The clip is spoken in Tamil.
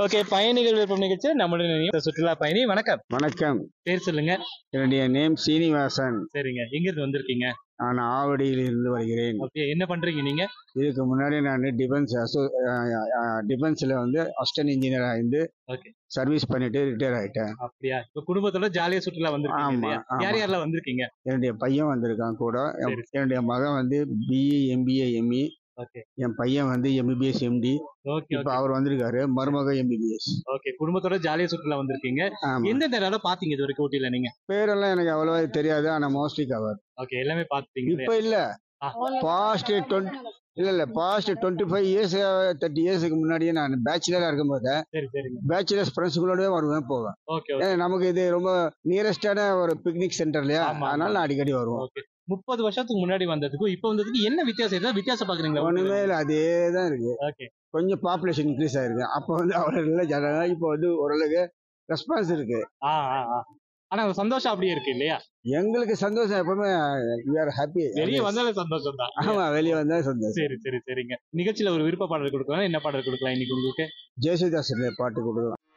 ஓகே பயணிகள் விருப்பம் நிகழ்ச்சி நம்மளுடைய நினைவு சுற்றுலா பயணி வணக்கம் வணக்கம் பேர் சொல்லுங்க என்னுடைய நேம் சீனிவாசன் சரிங்க எங்க இருந்து வந்திருக்கீங்க நான் ஆவடியில் இருந்து வருகிறேன் ஓகே என்ன பண்றீங்க நீங்க இதுக்கு முன்னாடி நான் டிஃபென்ஸ் அசோ டிஃபென்ஸில் வந்து அசிஸ்டன்ட் இன்ஜினியராக இருந்து Okay. சர்வீஸ் பண்ணிட்டு ரிட்டையர் ஆயிட்டேன் அப்படியா இப்ப குடும்பத்தோட ஜாலியா சுற்றுலா வந்திருக்கீங்க ஆமா, இல்லையா? ஆமா. யார் யாரெல்லாம் வந்திருக்கீங்க என்னுடைய பையன் வந்திருக்கான் கூட என்- சரி. என்னுடைய மகன் வந்து பிஇ எம்பிஏ எம்இ ஓகே என் பையன் வந்து எம்பிபிஎஸ் எம்டி ஓகே இப்போ அவர் வந்திருக்காரு மருமக எம்பிபிஎஸ் ஓகே குடும்பத்தோட ஜாலியா சுற்றுலா வந்திருக்கீங்க ஆமா எந்தெந்த இடம் பாத்தீங்க இது வரைக்கும் ஊட்டியில நீங்க பேரெல்லாம் எனக்கு அவ்வளவா தெரியாது ஆனா மோஸ்ட்லி கவர் ஓகே எல்லாமே பாத்துட்டீங்க இப்ப இல்ல ஆ. பாஸ்ட் டுவெண்ட்டி இல்ல இல்ல past twenty five years thirty இயர்ஸ்க்கு முன்னாடியே நான் பேச்சுலரா இருக்கும்போது சரி சரிங்க பேச்சுலர்ஸ் ஃப்ரெண்ட்ஸுங்களோடய வருவேன் போவேன் ஓகே ஏன்னா நமக்கு இது ரொம்ப நியரஸ்டான ஒரு பிக்னிக் சென்டர் இல்லையா ஆமா, அதனால நான் அடிக்கடி வருவோம் ஓகே முப்பது வருஷத்துக்கு முன்னாடி வந்ததுக்கும் இப்ப வந்ததுக்கு என்ன வித்தியாசம் ஏதாவது வித்தியாசம் பாக்குறீங்களா ஒண்ணுமே இல்லை அதே தான் இருக்கு ஓகே கொஞ்சம் பாப்புலேஷன் இன்க்ரீஸ் ஆயிருக்கு அப்போ வந்து அவ்வளோ இல்லை ஜனம் இப்போ வந்து ஓரளவுக்கு ரெஸ்பான்ஸ் இருக்கு ஆ ஆ ஆ ஆனா அந்த சந்தோஷம் அப்படியே இருக்கு இல்லையா எங்களுக்கு சந்தோஷம் எப்பவுமே வி ஆர் ஹாப்பி வெளியே வந்தாலே சந்தோஷம் தான் ஆமா வெளியே வந்தா சந்தோஷம் சரி சரி சரிங்க நிகழ்ச்சியில ஒரு விருப்ப பாடல் கொடுக்கலாம் என்ன பாடல் கொடுக்கலாம் இன்னைக்கு உங்களுக்கு ஜெயசுதாஸ் பாட்டு கொடுக்கலாம்